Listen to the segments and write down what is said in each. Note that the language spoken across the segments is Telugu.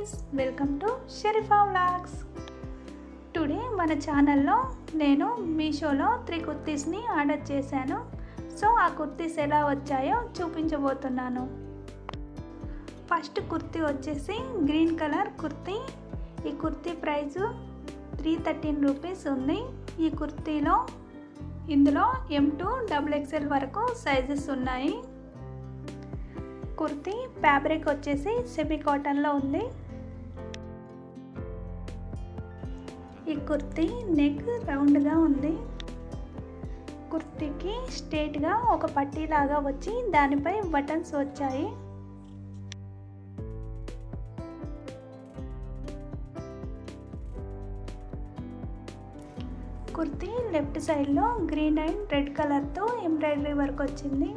friends welcome to Sharifa vlogs today మన ఛానల్లో నేను మీషోలో త్రీ కుర్తీస్ని ఆర్డర్ చేశాను సో ఆ కుర్తీస్ ఎలా వచ్చాయో చూపించబోతున్నాను ఫస్ట్ కుర్తీ వచ్చేసి గ్రీన్ కలర్ కుర్తీ ఈ kurti price three thirteen rupees ఉంది ఈ కుర్తీలో ఇందులో ఎం టూ డబుల్ ఎక్స్ఎల్ వరకు సైజెస్ ఉన్నాయి కుర్తీ ఫ్యాబ్రిక్ వచ్చేసి సెమీ కాటన్లో ఉంది ఈ కుర్తీ నెక్ రౌండ్గా ఉంది కుర్తీకి స్ట్రేట్గా ఒక పట్టీలాగా వచ్చి దానిపై బటన్స్ వచ్చాయి కుర్తీ లెఫ్ట్ సైడ్లో గ్రీన్ అండ్ రెడ్ కలర్తో ఎంబ్రాయిడరీ వర్క్ వచ్చింది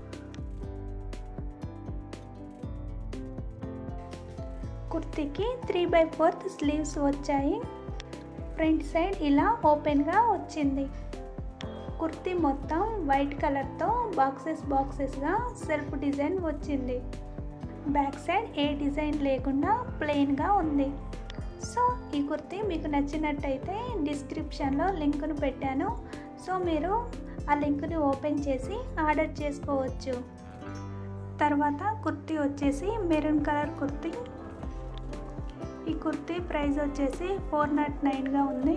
కుర్తీకి త్రీ బై ఫోర్త్ స్లీవ్స్ వచ్చాయి ఫ్రంట్ సైడ్ ఇలా ఓపెన్గా వచ్చింది కుర్తీ మొత్తం వైట్ కలర్తో బాక్సెస్ బాక్సెస్గా సెల్ఫ్ డిజైన్ వచ్చింది బ్యాక్ సైడ్ ఏ డిజైన్ లేకుండా ప్లెయిన్గా ఉంది సో ఈ కుర్తీ మీకు నచ్చినట్టయితే డిస్క్రిప్షన్లో లింకును పెట్టాను సో మీరు ఆ లింక్ని ఓపెన్ చేసి ఆర్డర్ చేసుకోవచ్చు తర్వాత కుర్తీ వచ్చేసి మెరూన్ కలర్ కుర్తీ ఈ కుర్తీ ప్రైస్ వచ్చేసి ఫోర్ నాట్ నైన్గా ఉంది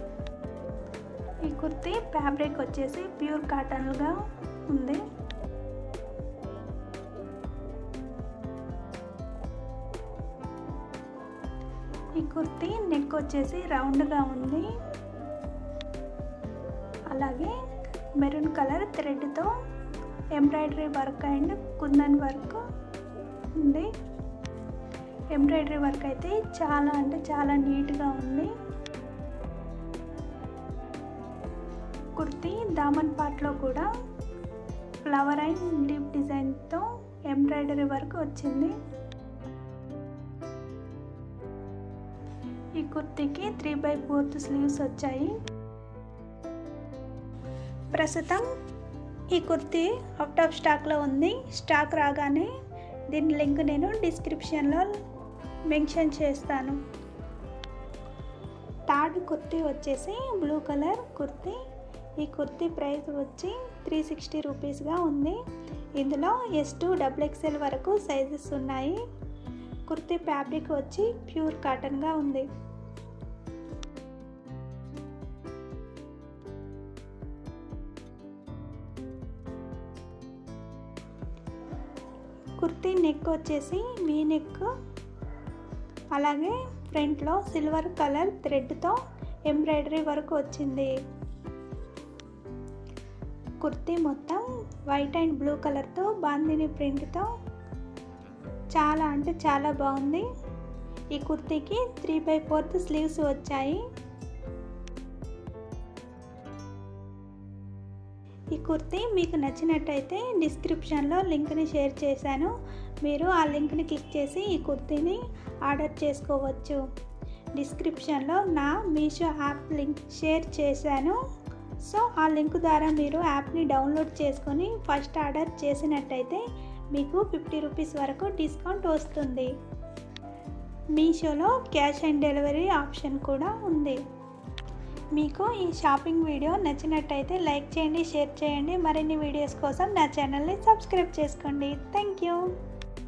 ఈ కుర్తీ ఫ్యాబ్రిక్ వచ్చేసి ప్యూర్ కాటన్గా ఉంది ఈ కుర్తీ నెక్ వచ్చేసి రౌండ్గా ఉంది అలాగే మెరూన్ కలర్ థ్రెడ్తో embroidery work and kundan work ఉంది ఎంబ్రాయిడరీ వర్క్ అయితే చాలా అంటే చాలా నీట్గా ఉంది కుర్తీ దామన్ పార్ట్లో కూడా ఫ్లవర్ అండ్ డీప్ డిజైన్తో ఎంబ్రాయిడరీ వర్క్ వచ్చింది ఈ కుర్తీకి త్రీ బై ఫోర్త్ స్లీవ్స్ వచ్చాయి ప్రస్తుతం ఈ కుర్తీ అవుట్ ఆఫ్ స్టాక్లో ఉంది స్టాక్ రాగానే దీని లింక్ నేను డిస్క్రిప్షన్లో మెన్షన్ చేస్తాను థర్డ్ కుర్తీ వచ్చేసి బ్లూ కలర్ కుర్తీ ఈ కుర్తీ ప్రైస్ వచ్చి త్రీ సిక్స్టీ రూపీస్గా ఉంది ఇందులో ఎస్ టూ డబుల్ ఎక్స్ఎల్ వరకు సైజెస్ ఉన్నాయి కుర్తీ ఫ్యాబ్రిక్ వచ్చి ప్యూర్ కాటన్గా ఉంది కుర్తీ నెక్ వచ్చేసి వీ నెక్ అలాగే ఫ్రంట్లో సిల్వర్ కలర్ థ్రెడ్తో ఎంబ్రాయిడరీ వర్క్ వచ్చింది కుర్తీ మొత్తం వైట్ అండ్ బ్లూ కలర్తో బాందిని ప్రింట్తో చాలా అంటే చాలా బాగుంది ఈ కుర్తీకి త్రీ బై ఫోర్త్ స్లీవ్స్ వచ్చాయి ఈ కుర్తీ మీకు నచ్చినట్టయితే డిస్క్రిప్షన్లో లింక్ని షేర్ చేశాను మీరు ఆ లింక్ని క్లిక్ చేసి ఈ కుర్తీని ఆర్డర్ చేసుకోవచ్చు డిస్క్రిప్షన్లో నా మీషో యాప్ లింక్ షేర్ చేశాను సో ఆ లింక్ ద్వారా మీరు యాప్ని డౌన్లోడ్ చేసుకొని ఫస్ట్ ఆర్డర్ చేసినట్టయితే మీకు ఫిఫ్టీ రూపీస్ వరకు డిస్కౌంట్ వస్తుంది మీషోలో క్యాష్ ఆన్ డెలివరీ ఆప్షన్ కూడా ఉంది మీకు ఈ షాపింగ్ వీడియో నచ్చినట్టయితే లైక్ చేయండి షేర్ చేయండి మరిన్ని వీడియోస్ కోసం నా ఛానల్ని సబ్స్క్రైబ్ చేసుకోండి థ్యాంక్ యూ